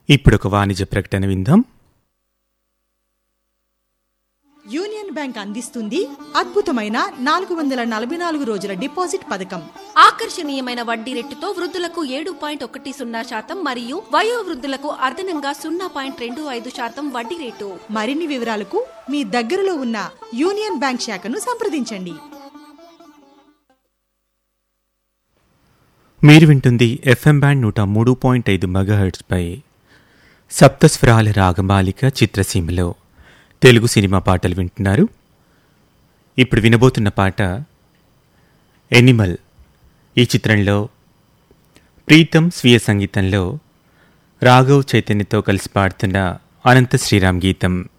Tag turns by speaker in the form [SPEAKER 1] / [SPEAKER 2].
[SPEAKER 1] ఇప్పుడు ఒక వాణిజ్య ప్రకటన విందాం
[SPEAKER 2] యూనియన్ బ్యాంక్ అందిస్తుంది అద్భుతమైన నాలుగు వందల నలభై నాలుగు రోజుల డిపాజిట్ పథకం
[SPEAKER 3] ఆకర్షణీయమైన వడ్డీ రేటుతో వృద్ధులకు ఏడు పాయింట్ ఒకటి సున్నా శాతం మరియు వయో వృద్ధులకు అదనంగా సున్నా పాయింట్ రెండు ఐదు శాతం వడ్డీ రేటు
[SPEAKER 2] మరిన్ని వివరాలకు మీ దగ్గరలో ఉన్న యూనియన్ బ్యాంక్ శాఖను సంప్రదించండి
[SPEAKER 1] మీరు వింటుంది ఎఫ్ఎం బ్యాండ్ నూట మూడు పాయింట్ ఐదు మెగాహెర్ట్స్పై సప్తస్వరాల రాగమాలిక చిత్రసీమలో తెలుగు సినిమా పాటలు వింటున్నారు ఇప్పుడు వినబోతున్న పాట ఎనిమల్ ఈ చిత్రంలో ప్రీతం స్వీయ సంగీతంలో రాఘవ్ చైతన్యతో కలిసి పాడుతున్న అనంత శ్రీరామ్ గీతం